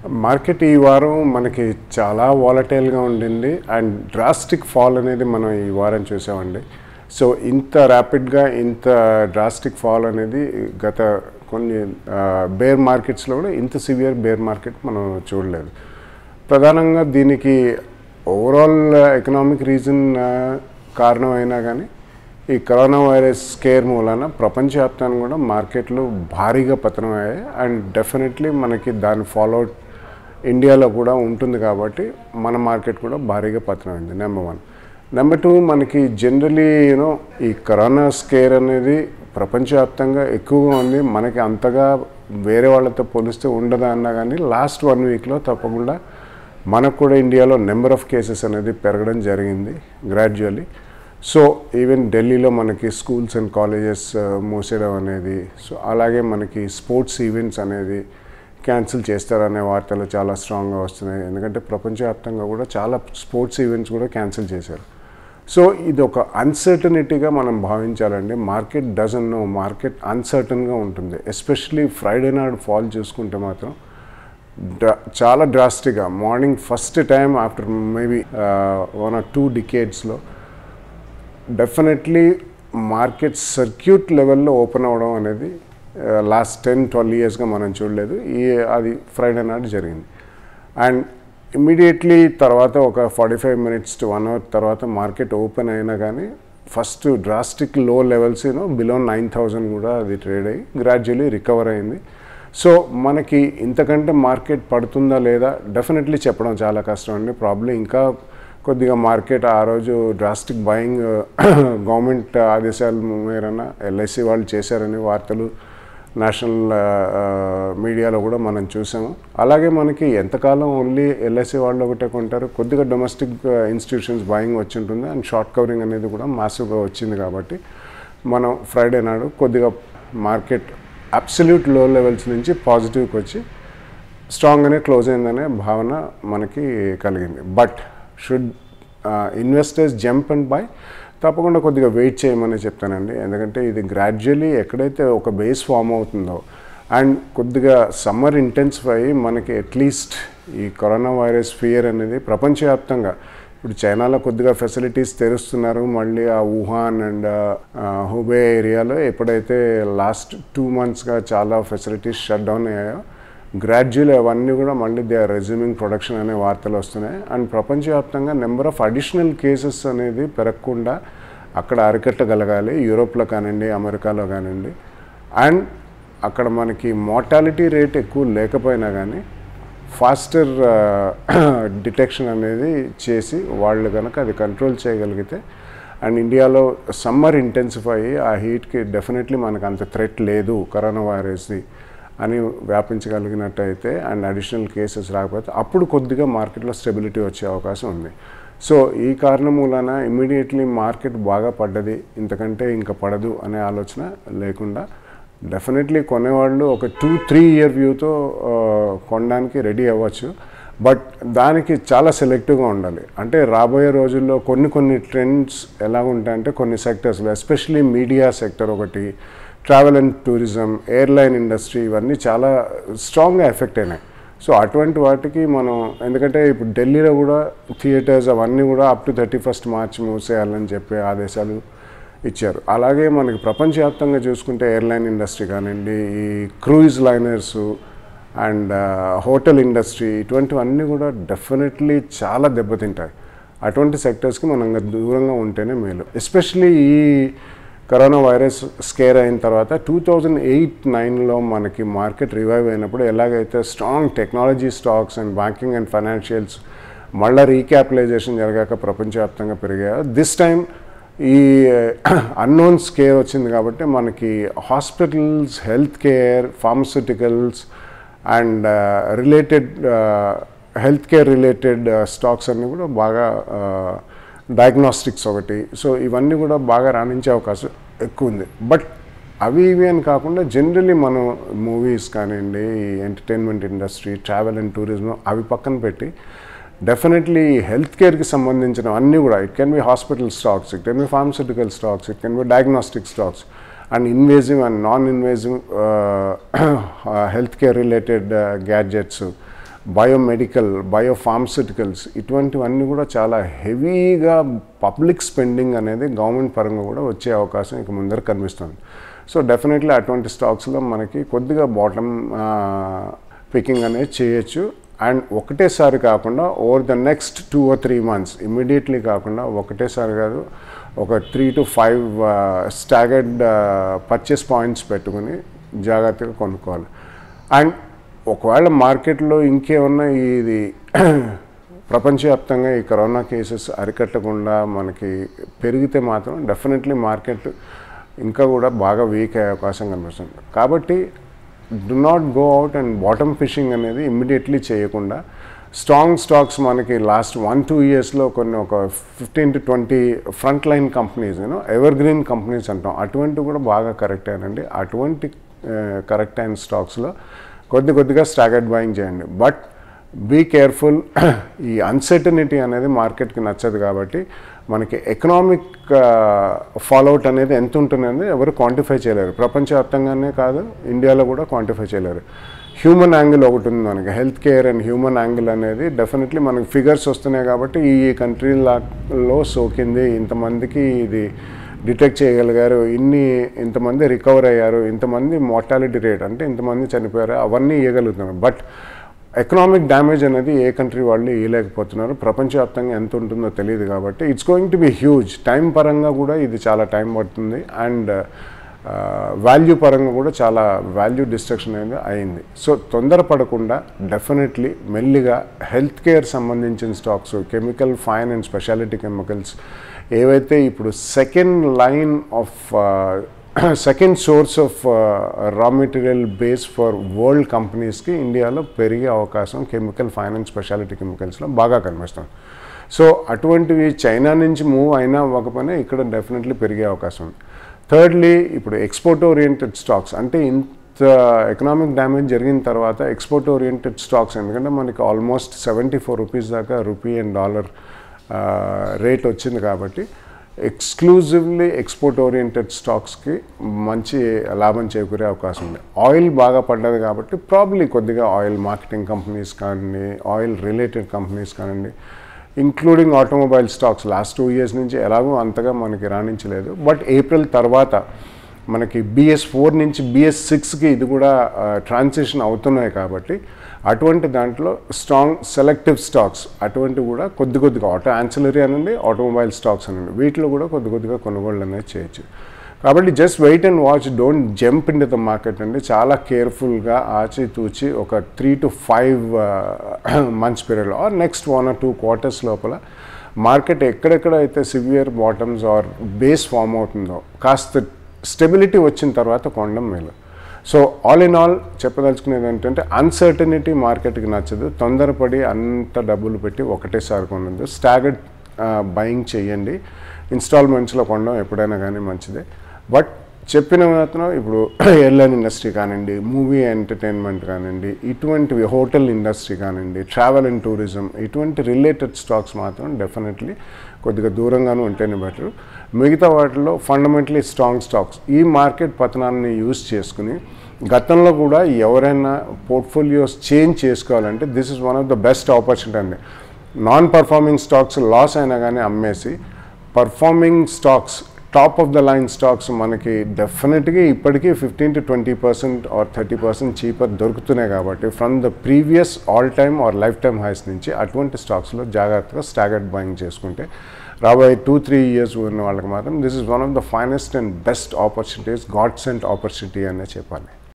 market ఈ వారం మనకి చాలా వాలటైల్గా ఉండింది అండ్ డ్రాస్టిక్ ఫాల్ అనేది మనం ఈ వారం చూసామండి సో ఇంత ర్యాపిడ్గా ఇంత డ్రాస్టిక్ ఫాల్ అనేది గత కొన్ని బేర్ మార్కెట్స్లో కూడా ఇంత సివియర్ బేర్ మార్కెట్ మనం చూడలేదు ప్రధానంగా దీనికి ఓవరాల్ ఎకనామిక్ రీజన్ కారణమైనా కానీ ఈ కరోనా వైరస్ స్కేర్ మూలాన ప్రపంచవ్యాప్తంగా కూడా మార్కెట్లు భారీగా పతనం అయ్యాయి అండ్ డెఫినెట్లీ మనకి దాని ఫాలోఅవుట్ ఇండియాలో కూడా ఉంటుంది కాబట్టి మన మార్కెట్ కూడా భారీగా పతనమైంది నెంబర్ వన్ నెంబర్ టూ మనకి జనరలీ యూనో ఈ కరోనా స్కేర్ అనేది ప్రపంచవ్యాప్తంగా ఎక్కువగా ఉంది మనకి అంతగా వేరే వాళ్ళతో పోలిస్తే ఉండదా అన్నా కానీ లాస్ట్ వన్ వీక్లో తప్పకుండా మనకు కూడా ఇండియాలో నెంబర్ ఆఫ్ కేసెస్ అనేది పెరగడం జరిగింది గ్రాడ్యువల్లీ సో ఈవెన్ ఢిల్లీలో మనకి స్కూల్స్ అండ్ కాలేజెస్ మూసేయడం అనేది సో అలాగే మనకి స్పోర్ట్స్ ఈవెంట్స్ అనేది క్యాన్సిల్ చేస్తారనే వార్తలు చాలా స్ట్రాంగ్గా వస్తున్నాయి ఎందుకంటే ప్రపంచవ్యాప్తంగా కూడా చాలా స్పోర్ట్స్ ఈవెంట్స్ కూడా క్యాన్సిల్ చేశారు సో ఇది ఒక అన్సర్టనిటీగా మనం భావించాలండి మార్కెట్ డజన్ నో మార్కెట్ అన్సర్టన్గా ఉంటుంది ఎస్పెషలీ ఫ్రైడే నాడు ఫాల్ చూసుకుంటే మాత్రం డ్రా చాలా డ్రాస్టిక్గా morning first time after maybe one or two డికేడ్స్లో డెఫినెట్లీ మార్కెట్ సర్క్యూట్ లెవెల్లో ఓపెన్ అవ్వడం అనేది లాస్ట్ టెన్ ట్వెల్వ్ ఇయర్స్గా మనం చూడలేదు ఈ అది ఫ్రైడే నాడు జరిగింది అండ్ ఇమ్మీడియట్లీ తర్వాత ఒక forty five minutes to one hour తర్వాత మార్కెట్ ఓపెన్ అయినా కానీ first drastic low levels you know below nine thousand కూడా అది ట్రేడ్ అయ్యి గ్రాడ్యువల్లీ రికవర్ అయింది సో మనకి ఇంతకంటే మార్కెట్ పడుతుందా లేదా డెఫినెట్లీ చెప్పడం చాలా కష్టం అండి ప్రాబ్లం ఇంకా కొద్దిగా మార్కెట్ ఆ రోజు డ్రాస్టిక్ బయింగ్ గవర్నమెంట్ ఆదేశాల మేరన ఎల్ఐసి వాళ్ళు చేశారని వార్తలు నేషనల్ మీడియాలో కూడా మనం చూసాము అలాగే మనకి ఎంతకాలం ఓన్లీ ఎల్ఐసి వాళ్ళు ఒకటే కొంటారు కొద్దిగా డొమెస్టిక్ ఇన్స్టిట్యూషన్స్ బయింగ్ వచ్చి ఉంటుంది అండ్ షార్ట్ కవరింగ్ అనేది కూడా మాసివ్గా వచ్చింది కాబట్టి మనం ఫ్రైడే నాడు కొద్దిగా మార్కెట్ అబ్సల్యూట్ లో లెవెల్స్ నుంచి పాజిటివ్కి వచ్చి స్ట్రాంగ్గానే క్లోజ్ అయిందనే భావన మనకి కలిగింది but should investors jump and buy తప్పకుండా కొద్దిగా వెయిట్ చేయమని చెప్తానండి ఎందుకంటే ఇది గ్రాడ్యువల్లీ ఎక్కడైతే ఒక బేస్ ఫామ్ అవుతుందో అండ్ కొద్దిగా సమ్మర్ ఇంటెన్సిఫై మనకి అట్లీస్ట్ ఈ కరోనా వైరస్ ఫియర్ అనేది ప్రపంచవ్యాప్తంగా ఇప్పుడు చైనాలో కొద్దిగా ఫెసిలిటీస్ తెరుస్తున్నారు మళ్ళీ ఆ వుహాన్ అండ్ హుబే ఏరియాలో ఎప్పుడైతే లాస్ట్ టూ మంత్స్గా చాలా ఫెసిలిటీస్ షట్ డౌన్ అయ్యాయో గ్రాడ్యువల్ అవన్నీ కూడా మళ్ళీ దే ఆర్ రెజ్యూమింగ్ ప్రొడక్షన్ అనే వార్తలు వస్తున్నాయి అండ్ ప్రపంచవ్యాప్తంగా నెంబర్ ఆఫ్ అడిషనల్ కేసెస్ అనేది పెరగకుండా అక్కడ అరికట్టగలగాలి యూరోప్లో కానివ్వండి అమెరికాలో కానివ్వండి అండ్ అక్కడ మనకి మోర్టాలిటీ రేట్ ఎక్కువ లేకపోయినా కానీ ఫాస్టర్ డిటెక్షన్ అనేది చేసి వాళ్ళు కనుక అది కంట్రోల్ చేయగలిగితే అండ్ ఇండియాలో సమ్మర్ ఇంటెన్సిఫై అయ్యి ఆ హీట్కి డెఫినెట్లీ మనకు అంత థ్రెట్ లేదు కరోనా వైరస్ది అని వ్యాపించగలిగినట్టయితే అండ్ అడిషనల్ కేసెస్ రాకపోతే అప్పుడు కొద్దిగా మార్కెట్లో స్టెబిలిటీ వచ్చే అవకాశం ఉంది సో ఈ కారణం మూలాన ఇమ్మీడియట్లీ మార్కెట్ బాగా పడ్డది ఇంతకంటే ఇంకా పడదు అనే ఆలోచన లేకుండా డెఫినెట్లీ కొనేవాళ్ళు ఒక టూ త్రీ ఇయర్ వ్యూతో కొనడానికి రెడీ అవ్వచ్చు బట్ దానికి చాలా సెలెక్టివ్గా ఉండాలి అంటే రాబోయే రోజుల్లో కొన్ని కొన్ని ట్రెండ్స్ ఎలా ఉంటాయంటే కొన్ని సెక్టర్స్లో ఎస్పెషలీ మీడియా సెక్టర్ ఒకటి travel and tourism airline industry ఇవన్నీ చాలా స్ట్రాంగ్గా ఎఫెక్ట్ అయినాయి సో అటువంటి వాటికి మనం ఎందుకంటే ఇప్పుడు ఢిల్లీలో కూడా థియేటర్స్ అవన్నీ కూడా up to thirty first March మూసేయాలని చెప్పి ఆదేశాలు ఇచ్చారు అలాగే మనకి ప్రపంచవ్యాప్తంగా చూసుకుంటే ఎయిర్లైన్ ఇండస్ట్రీ కానివ్వండి ఈ cruise liners and hotel industry ఇటువంటివన్నీ కూడా డెఫినెట్లీ చాలా దెబ్బతింటాయి అటువంటి సెక్టర్స్కి మనం దూరంగా ఉంటేనే మేలు ఎస్పెషలీ ఈ కరోనా వైరస్ స్కేర్ అయిన తర్వాత టూ థౌజండ్ ఎయిట్ నైన్లో మనకి మార్కెట్ రివైవ్ అయినప్పుడు ఎలాగైతే strong technology stocks and banking and financials మళ్ళీ రీక్యాపిటలైజేషన్ జరిగాక ప్రపంచవ్యాప్తంగా పెరిగాయో దిస్ టైం ఈ అన్నోన్ స్కేర్ వచ్చింది కాబట్టి మనకి hospitals health care pharmaceuticals and related health care related stocks అన్నీ కూడా బాగా డయాగ్నోస్టిక్స్ ఒకటి సో ఇవన్నీ కూడా బాగా రాణించే అవకాశం ఎక్కువ ఉంది బట్ అవి ఇవి అని కాకుండా జనరలీ మనం మూవీస్ కానివ్వండి ఈ entertainment industry travel and tourism అవి పక్కన పెట్టి డెఫినెట్లీ హెల్త్ కేర్కి సంబంధించిన అన్నీ కూడా it can be hospital stocks it can be pharmaceutical stocks it can be diagnostic stocks and invasive and non invasive health care related gadgets biomedical biopharmaceuticals ఇటువంటివన్నీ కూడా చాలా హెవీగా పబ్లిక్ స్పెండింగ్ అనేది గవర్నమెంట్ పరంగా కూడా వచ్చే అవకాశం ఇక ముందర కనిపిస్తుంది సో డెఫినెట్లీ అటువంటి స్టాక్స్లో మనకి కొద్దిగా బాటమ్ పికింగ్ అనేది చేయొచ్చు అండ్ ఒకటేసారి కాకుండా over the next two or three months immediately కాకుండా ఒకటేసారి కాదు ఒక three to five staggered purchase points పెట్టుకుని జాగ్రత్తగా కొనుక్కోవాలి అండ్ ఒకవేళ మార్కెట్లో ఇంకేమన్నా ఇది ప్రపంచవ్యాప్తంగా ఈ కరోనా కేసెస్ అరికట్టకుండా మనకి పెరిగితే మాత్రం డెఫినెట్లీ మార్కెట్ ఇంకా కూడా బాగా వీక్ అయ్యే అవకాశం కనిపిస్తుంది కాబట్టి do not go out and bottom fishing అనేది ఇమ్మీడియట్లీ చేయకుండా స్ట్రాంగ్ స్టాక్స్ మనకి లాస్ట్ వన్ టూ ఇయర్స్లో కొన్ని ఒక fifteen to twenty front line companies you know evergreen companies అంటాం అటువంటివి కూడా బాగా కరెక్ట్ అయినండి అటువంటి కరెక్ట్ అయిన స్టాక్స్లో కొద్ది కొద్దిగా స్టాగర్డ్ బయింగ్ చేయండి బట్ బీ కేర్ఫుల్ ఈ అన్సర్టనిటీ అనేది మార్కెట్కి నచ్చదు కాబట్టి మనకి ఎకనామిక్ ఫాలోఅవుట్ అనేది ఎంత ఉంటుందనేది ఎవరు క్వాంటిఫై చేయలేరు ప్రపంచవ్యాప్తంగానే కాదు ఇండియాలో కూడా క్వాంటిఫై చేయలేరు హ్యూమన్ యాంగిల్ ఒకటి ఉంది మనకి health care and human angle అనేది డెఫినెట్లీ మనకి ఫిగర్స్ వస్తున్నాయి కాబట్టి ఈ కంట్రీలలో సోకింది ఇంతమందికి ఇది డిటెక్ట్ చేయగలిగారు ఇన్ని ఇంతమంది రికవర్ అయ్యారు ఇంతమంది మార్టాలిటీ రేట్ అంటే ఇంతమంది చనిపోయారు అవన్నీ ఇవ్వగలుగుతున్నారు బట్ ఎకనామిక్ డ్యామేజ్ అనేది ఏ కంట్రీ వాళ్ళు ఇవ్వలేకపోతున్నారు ప్రపంచవ్యాప్తంగా ఎంత ఉంటుందో తెలియదు కాబట్టి it's going to be huge time పరంగా కూడా ఇది చాలా టైం పడుతుంది అండ్ వాల్యూ పరంగా కూడా చాలా వాల్యూ డిస్ట్రక్షన్ అనేది అయింది సో తొందరపడకుండా డెఫినెట్లీ మెల్లిగా హెల్త్ కేర్ సంబంధించిన stocks chemical fine and speciality chemicals ఏవైతే ఇప్పుడు second line of second source of raw material base for world కంపెనీస్కి ఇండియాలో పెరిగే అవకాశం కెమికల్ ఫైనాన్స్ స్పెషాలిటీ కెమికల్స్లో బాగా కనిపిస్తుంది సో అటువంటివి చైనా నుంచి మూవ్ అయినా అవ్వకపోయినా ఇక్కడ డెఫినెట్లీ పెరిగే అవకాశం ఉంది థర్డ్లీ ఇప్పుడు ఎక్స్పోర్ట్ ఓరియంటెడ్ స్టాక్స్ అంటే ఇంత ఎకనామిక్ డ్యామేజ్ జరిగిన తర్వాత ఎక్స్పోర్ట్ ఓరియంటెడ్ స్టాక్స్ ఎందుకంటే మనకి ఆల్మోస్ట్ సెవెంటీ ఫోర్ రూపీస్ దాకా రూపీ అండ్ డాలర్ రేట్ వచ్చింది కాబట్టి ఎక్స్క్లూజివ్లీ ఎక్స్పోర్ట్ ఓరియంటెడ్ స్టాక్స్కి మంచి లాభం చేకూరే అవకాశం ఉంది ఆయిల్ బాగా పడ్డది కాబట్టి ప్రాబ్లీ కొద్దిగా ఆయిల్ మార్కెటింగ్ కంపెనీస్ కానివ్వండి ఆయిల్ రిలేటెడ్ కంపెనీస్ కానివ్వండి including automobile stocks last two years నుంచి ఎలాగో అంతగా మనకి రాణించలేదు బట్ ఏప్రిల్ తర్వాత మనకి బిఎస్ ఫోర్ నుంచి బిఎస్ సిక్స్కి ఇది కూడా ట్రాన్సిషన్ అవుతున్నాయి కాబట్టి అటువంటి దాంట్లో స్ట్రాంగ్ సెలెక్టివ్ స్టాక్స్ అటువంటి కూడా కొద్ది కొద్దిగా ఆటో యాన్సిలరీ అనండి ఆటోమొబైల్ స్టాక్స్ అనండి వీటిలో కూడా కొద్ది కొద్దిగా కొనుగోళ్ళు అనేది చేయొచ్చు కాబట్టి just wait and watch don't jump in the market అండి చాలా కేర్ఫుల్గా ఆచితూచి ఒక త్రీ టు ఫైవ్ మంత్స్ పీరియడ్లో or next one or two quarters లోపల మార్కెట్ ఎక్కడెక్కడ అయితే severe bottoms or base form అవుతుందో కాస్త స్టెబిలిటీ వచ్చిన తర్వాత కొనడం మేలు సో ఆల్ ఇన్ ఆల్ చెప్పదలుచుకునేది ఏంటంటే అన్సర్టనిటీ మార్కెట్కి నచ్చదు తొందరపడి అంత డబ్బులు పెట్టి ఒకటేసారి కొనద్దు స్టాగర్డ్ బయింగ్ చేయండి ఇన్స్టాల్మెంట్స్లో కొనడం ఎప్పుడైనా కానీ మంచిదే బట్ చెప్పిన మాత్రం ఇప్పుడు ఎయిర్లైన్ ఇండస్ట్రీ కానివ్వండి మూవీ ఎంటర్టైన్మెంట్ కానివ్వండి ఇటువంటివి హోటల్ ఇండస్ట్రీ కానివ్వండి ట్రావెల్ అండ్ టూరిజం ఇటువంటి రిలేటెడ్ స్టాక్స్ మాత్రం డెఫినెట్లీ కొద్దిగా దూరంగానే ఉంటేనే బెటర్ మిగతా వాటిలో ఫండమెంటలీ స్ట్రాంగ్ స్టాక్స్ ఈ మార్కెట్ పతనాన్ని యూజ్ చేసుకుని గతంలో కూడా ఎవరైనా పోర్ట్ఫోలియోస్ చేంజ్ చేసుకోవాలంటే this is one of the best opportunity అండి నాన్ పర్ఫార్మింగ్ స్టాక్స్ లాస్ అయినా కానీ అమ్మేసి performing stocks top of the line stocks మనకి డెఫినెట్గా ఇప్పటికీ fifteen to twenty percent or thirty percent cheaper దొరుకుతున్నాయి కాబట్టి from the previous all time or life time highs నుంచి అటువంటి స్టాక్స్లో జాగ్రత్తగా స్టాగర్డ్ బయింగ్ చేసుకుంటే రాబోయే టూ త్రీ ఇయర్స్ ఉన్న వాళ్ళకి మాత్రం this is one of the finest and best opportunities God sent opportunity అనే చెప్పాలి